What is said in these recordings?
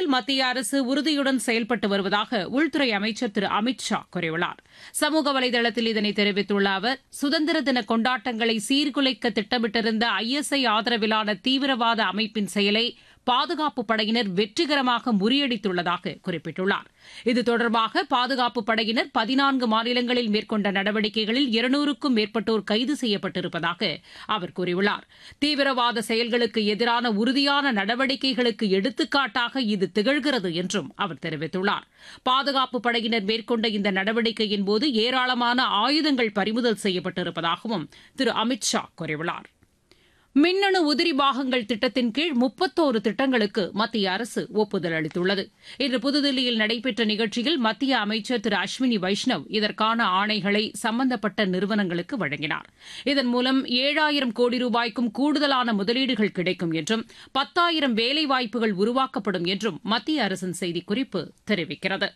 மத்திய அரசு உறுதியுடன் செயல்பட்டு வருவதாக உள்துறை அமைச்சர் திரு அமித் ஷா கூறியுள்ளார் சமூக வலைதளத்தில் இதனை தெரிவித்துள்ள அவர் சுதந்திர தின கொண்டாட்டங்களை சீர்குலைக்க திட்டமிட்டிருந்த ஐஎஸ்ஐ ஆதரவிலான தீவிரவாத அமைப்பின் செயலை பாதுகாப்பு படையினர் வெற்றிகரமாக முறியடித்துள்ளதாக குறிப்பிட்டுள்ளார் இது தொடர்பாக பாதுகாப்பு படையினர் பதினான்கு மாநிலங்களில் மேற்கொண்ட நடவடிக்கைகளில் இருநூறுக்கும் மேற்பட்டோர் கைது செய்யப்பட்டிருப்பதாக அவர் கூறியுள்ளார் தீவிரவாத செயல்களுக்கு எதிரான உறுதியான நடவடிக்கைகளுக்கு எடுத்துக்காட்டாக இது திகழ்கிறது என்றும் அவர் தெரிவித்துள்ளார் பாதுகாப்பு படையினர் மேற்கொண்ட இந்த நடவடிக்கையின் போது ஏராளமான ஆயுதங்கள் பறிமுதல் செய்யப்பட்டிருப்பதாகவும் திரு அமித் ஷா கூறியுள்ளார் மின்னணு உதிரி பாகங்கள் திட்டத்தின் கீழ் முப்பத்தோரு திட்டங்களுக்கு மத்திய அரசு ஒப்புதல் அளித்துள்ளது இன்று புதுதில்லியில் நடைபெற்ற நிகழ்ச்சியில் மத்திய அமைச்சர் திரு அஸ்வினி வைஷ்ணவ் இதற்கான ஆணைகளை சம்பந்தப்பட்ட நிறுவனங்களுக்கு வழங்கினார் இதன் மூலம் ஏழாயிரம் கோடி ரூபாய்க்கும் கூடுதலான முதலீடுகள் கிடைக்கும் என்றும் பத்தாயிரம் வேலைவாய்ப்புகள் உருவாக்கப்படும் என்றும் மத்திய அரசின் செய்திக்குறிப்பு தெரிவிக்கிறது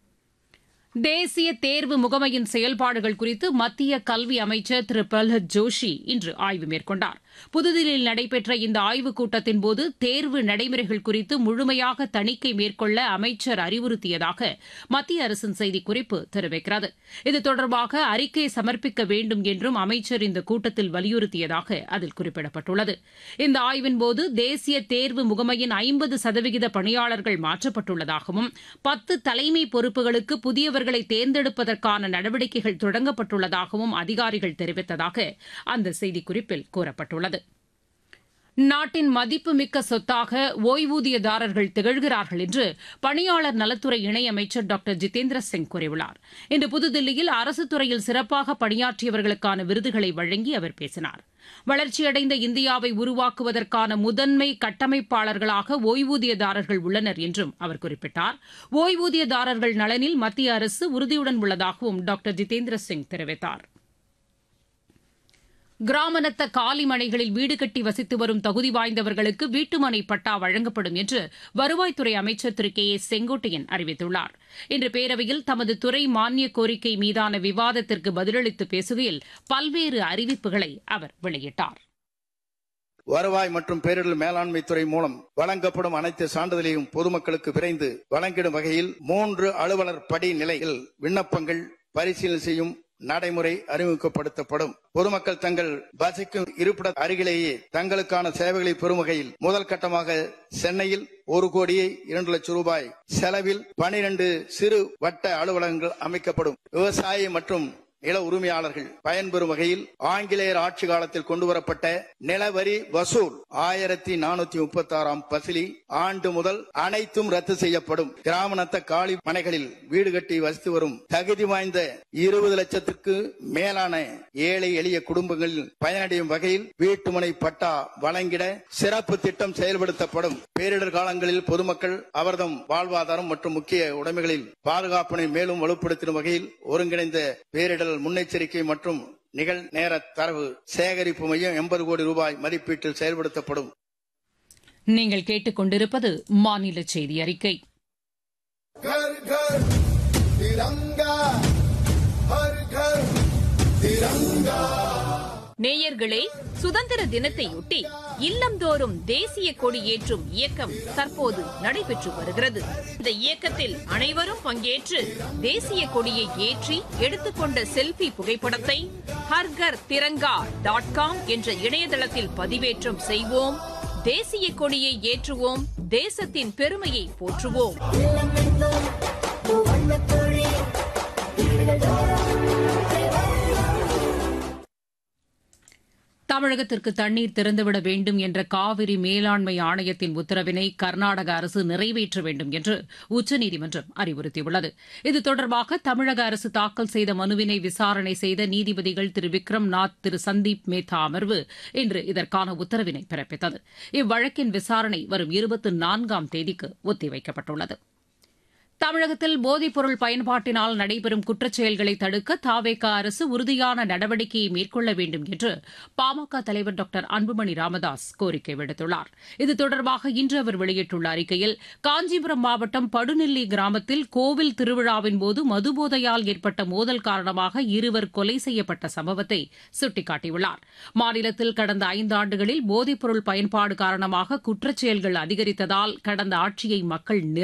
தேசிய தேர்வு முகமையின் செயல்பாடுகள் குறித்து மத்திய கல்வி அமைச்சர் திரு பிரல்ஹத் ஜோஷி இன்று ஆய்வு மேற்கொண்டார் புதுதில்லியில் நடைபெற்ற இந்த ஆய்வுக் கூட்டத்தின்போது தேர்வு நடைமுறைகள் குறித்து முழுமையாக தணிக்கை மேற்கொள்ள அமைச்சர் அறிவுறுத்தியதாக மத்திய அரசின் செய்திக்குறிப்பு தெரிவிக்கிறது இது தொடர்பாக அறிக்கை சமர்ப்பிக்க வேண்டும் என்றும் அமைச்சர் இந்த கூட்டத்தில் வலியுறுத்தியதாக அதில் குறிப்பிடப்பட்டுள்ளது இந்த ஆய்வின்போது தேசிய தேர்வு முகமையின் ஐம்பது சதவிகித பணியாளர்கள் மாற்றப்பட்டுள்ளதாகவும் பத்து தலைமை பொறுப்புகளுக்கு புதியவர்களை தேர்ந்தெடுப்பதற்கான நடவடிக்கைகள் தொடங்கப்பட்டுள்ளதாகவும் அதிகாரிகள் தெரிவித்ததாக அந்த செய்திக்குறிப்பில் கூறப்பட்டுள்ளது நாட்டின் மதிப்புமிக்க சொத்தாக ஓய்வூதியதாரர்கள் திகழ்கிறார்கள் என்று பணியாளர் நலத்துறை இணையமைச்சர் டாக்டர் ஜிதேந்திர சிங் கூறியுள்ளார் இன்று புதுதில்லியில் அரசுத் துறையில் சிறப்பாக பணியாற்றியவர்களுக்கான விருதுகளை வழங்கி அவர் பேசினார் வளர்ச்சியடைந்த இந்தியாவை உருவாக்குவதற்கான முதன்மை கட்டமைப்பாளர்களாக ஓய்வூதியதாரர்கள் உள்ளனர் என்றும் அவர் குறிப்பிட்டார் ஓய்வூதியதாரர்கள் நலனில் மத்திய அரசு உறுதியுடன் உள்ளதாகவும் டாக்டர் ஜிதேந்திர சிங் தெரிவித்தார் கிராமநத்த காலி மனைகளில் வீடு கட்டி வசித்து வரும் தகுதி வாய்ந்தவர்களுக்கு வீட்டுமனை பட்டா வழங்கப்படும் என்று வருவாய்த்துறை அமைச்சர் திரு கே ஏ செங்கோட்டையன் அறிவித்துள்ளார் இன்று பேரவையில் தமது துறை மானிய கோரிக்கை மீதான விவாதத்திற்கு பதிலளித்து பேசுகையில் பல்வேறு அறிவிப்புகளை அவர் வெளியிட்டார் வருவாய் மற்றும் பேரிடர் மேலாண்மை துறை மூலம் வழங்கப்படும் அனைத்து சான்றிதழையும் பொதுமக்களுக்கு விரைந்து வழங்கிடும் வகையில் மூன்று அலுவலர் படி நிலையில் விண்ணப்பங்கள் பரிசீலனை செய்யும் நடைமுறை அறிமுகப்படுத்தப்படும் பொதுமக்கள் தங்கள் வசிக்கும் இருப்பிட அருகிலேயே தங்களுக்கான சேவைகளை பெறும் வகையில் முதல் கட்டமாக சென்னையில் ஒரு கோடியே இரண்டு லட்சம் ரூபாய் செலவில் பனிரெண்டு சிறு வட்ட அலுவலகங்கள் அமைக்கப்படும் விவசாய மற்றும் நில உரிமையாளர்கள் பயன்பெறும் வகையில் ஆங்கிலேயர் ஆட்சி காலத்தில் கொண்டுவரப்பட்ட நிலவரி வசூல் ஆயிரத்தி நானூத்தி முப்பத்தி ஆறாம் பசிலி ஆண்டு முதல் அனைத்தும் ரத்து செய்யப்படும் கிராமநத்த காலி மனைகளில் வீடு கட்டி வசித்து வரும் தகுதி வாய்ந்த இருபது லட்சத்துக்கு மேலான ஏழை எளிய குடும்பங்களில் பயனடையும் வகையில் வீட்டுமனை பட்டா வழங்கிட சிறப்பு திட்டம் செயல்படுத்தப்படும் பேரிடர் காலங்களில் பொதுமக்கள் அவர்தம் வாழ்வாதாரம் மற்றும் முக்கிய உடைமைகளில் பாதுகாப்பினை மேலும் வலுப்படுத்தும் வகையில் ஒருங்கிணைந்த பேரிடர் முன்னெச்சரிக்கை மற்றும் நிகழ்நேர தரவு சேகரிப்பு மையம் எண்பது கோடி ரூபாய் மதிப்பீட்டில் செயல்படுத்தப்படும் நீங்கள் கேட்டுக்கொண்டிருப்பது மாநில செய்தி அறிக்கை घर घर तिरंगा हर घर तिरंगा நேயர்களே சுதந்திர தினத்தையொட்டி இல்லந்தோறும் தேசிய கொடி ஏற்றும் இயக்கம் தற்போது நடைபெற்று வருகிறது இந்த இயக்கத்தில் அனைவரும் பங்கேற்று தேசிய கொடியை ஏற்றி எடுத்துக்கொண்ட செல்பி புகைப்படத்தை ஹர்கர் திரங்கா டாட் காம் என்ற இணையதளத்தில் பதிவேற்றம் செய்வோம் தேசிய கொடியை ஏற்றுவோம் தேசத்தின் பெருமையை போற்றுவோம் தமிழகத்திற்கு தண்ணீர் திறந்துவிட வேண்டும் என்ற காவிரி மேலாண்மை ஆணையத்தின் உத்தரவினை கர்நாடக அரசு நிறைவேற்ற வேண்டும் என்று உச்சநீதிமன்றம் அறிவுறுத்தியுள்ளது இது தொடர்பாக தமிழக அரசு தாக்கல் செய்த மனுவினை விசாரணை செய்த நீதிபதிகள் திரு விக்ரம் நாத் திரு சந்தீப் மேத்தா அமர்வு இன்று இதற்கான உத்தரவினை பிறப்பித்தது இவ்வழக்கின் விசாரணை வரும் இருபத்தி நான்காம் தேதிக்கு ஒத்திவைக்கப்பட்டுள்ளது தமிழகத்தில் போதைப்பொருள் பயன்பாட்டினால் நடைபெறும் குற்றச்செயல்களை தடுக்க தாவேக அரசு உறுதியான நடவடிக்கையை மேற்கொள்ள வேண்டும் என்று பாமக தலைவர் டாக்டர் அன்புமணி ராமதாஸ் கோரிக்கை விடுத்துள்ளார் இது தொடர்பாக இன்று அவர் வெளியிட்டுள்ள அறிக்கையில் காஞ்சிபுரம் மாவட்டம் படுநெல்லி கிராமத்தில் கோவில் திருவிழாவின் போது மதுபோதையால் ஏற்பட்ட மோதல் காரணமாக இருவர் கொலை செய்யப்பட்ட சம்பவத்தை சுட்டிக்காட்டியுள்ளார் மாநிலத்தில் கடந்த ஐந்தாண்டுகளில் போதைப்பொருள் பயன்பாடு காரணமாக குற்றச்செயல்கள் அதிகரித்ததால் கடந்த ஆட்சியை மக்கள்